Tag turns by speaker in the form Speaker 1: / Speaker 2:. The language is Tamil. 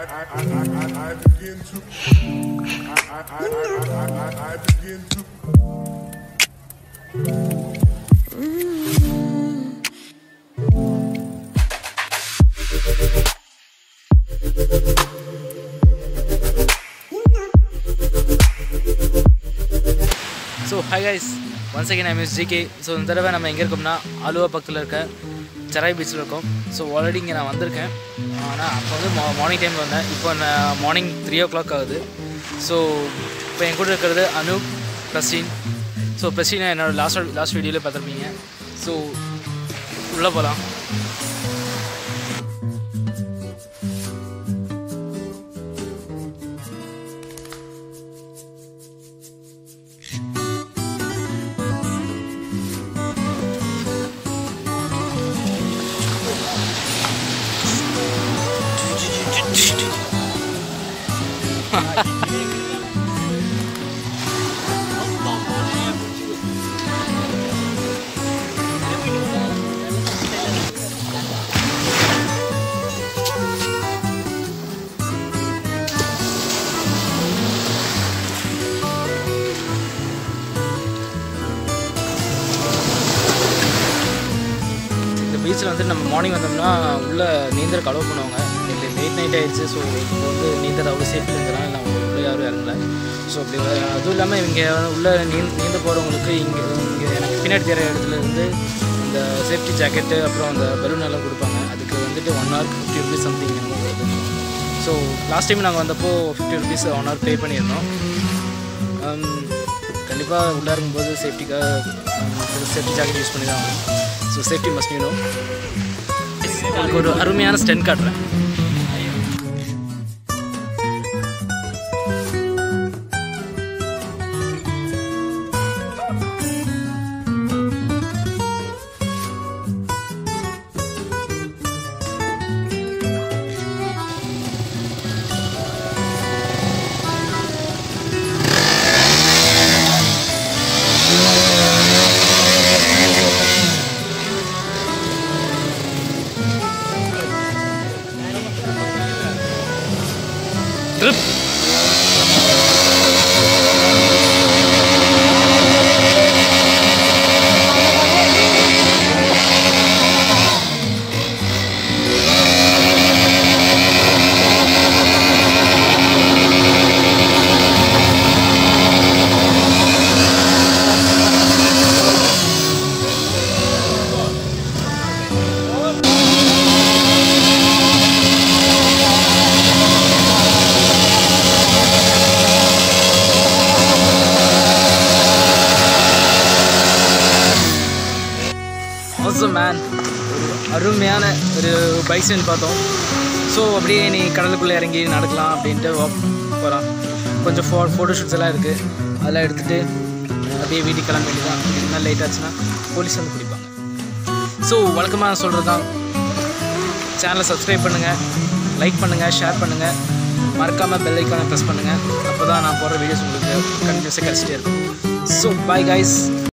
Speaker 1: I begin to. I, I, I, I, I, I begin to.
Speaker 2: So hi guys once again I miss GK so இந்த தடவை நம்ம எங்கே இருக்கோம்னா ஆலுவா பக்கத்தில் இருக்க செராய் பீச்சில் இருக்கோம் ஸோ ஆல்ரெடி இங்கே நான் வந்திருக்கேன் ஆனால் அப்போ வந்து மா மார்னிங் டைமில் வந்தேன் இப்போ நான் மார்னிங் த்ரீ ஓ கிளாக் ஆகுது ஸோ இப்போ என் கூட இருக்கிறது அனூப் பிரசீன் ஸோ பிரசீனை என்னோட லாஸ்ட் லாஸ்ட் வீடியோவில் பார்த்துருப்பீங்க ஸோ உள்ளே போகலாம் இந்த பீச்சில் வந்து நம்ம மார்னிங் வந்தோம்னா உள்ளே நீந்தருக்கு அலோவ் பண்ணுவாங்க இல்லை லேட் நைட் ஆயிடுச்சு ஸோ இப்போ வந்து நீந்தர் அவ்வளோ சேஃப்டி இல்லைங்கிறாங்க நான் உள்ளே யாரும் இறங்கல ஸோ அப்படி வ- அதுவும் இல்லாமல் இவங்க உள்ளே நீந்த நீந்த போகிறவங்களுக்கு இங்கே இங்கே எனக்கு பின்னாடி தெரிய இடத்துல இருந்து இந்த சேஃப்டி ஜாக்கெட்டு அப்புறம் அந்த பலூன் எல்லாம் கொடுப்பாங்க அதுக்கு வந்துட்டு one hour fifty rupees something என்னமோ வருது ஸோ லாஸ்ட் டைம் நாங்கள் வந்தப்போ fifty rupees one hour pay பண்ணியிருந்தோம் கண்டிப்பாக உள்ளே இருக்கும்போது சேஃப்டிக்காக சேஃப்டி ஜாக்கெட் யூஸ் பண்ணி தான் ஆகணும் ஸோ சேஃப்டி மஸ்ட் யூ உங்களுக்கு ஒரு அருமையான ஸ்டென் காட்டுறேன் ட்ரிப் ஆசம் மேன் ஒரு அருமையான ஒரு பைக் ஸ்டாண்ட் பார்த்தோம் ஸோ அப்படியே நீ கடலுக்குள்ளே இறங்கி நடக்கலாம் அப்படின்ட்டு வாக் போகிறான் கொஞ்சம் ஃபோ ஃபோட்டோ ஷூட்ஸ் எல்லாம் இருக்குது அதெல்லாம் எடுத்துகிட்டு அப்படியே வீட்டுக்கு கிளம்ப வேண்டியதான் அப்படின்னா லேட் ஆச்சுன்னா போலீஸ் வந்து பிடிப்பாங்க ஸோ வழக்கமாக நான் சொல்கிறது தான் சேனலை சப்ஸ்கிரைப் பண்ணுங்கள் லைக் பண்ணுங்கள் ஷேர் பண்ணுங்கள் மறக்காமல் பெல் ஐக்கானை ப்ரெஸ் பண்ணுங்கள் அப்போ தான் நான் போடுற வீடியோஸ் உங்களுக்கு கண்டினியூஸாக கிடச்சிட்டே இருக்கும் ஸோ பை கைஸ்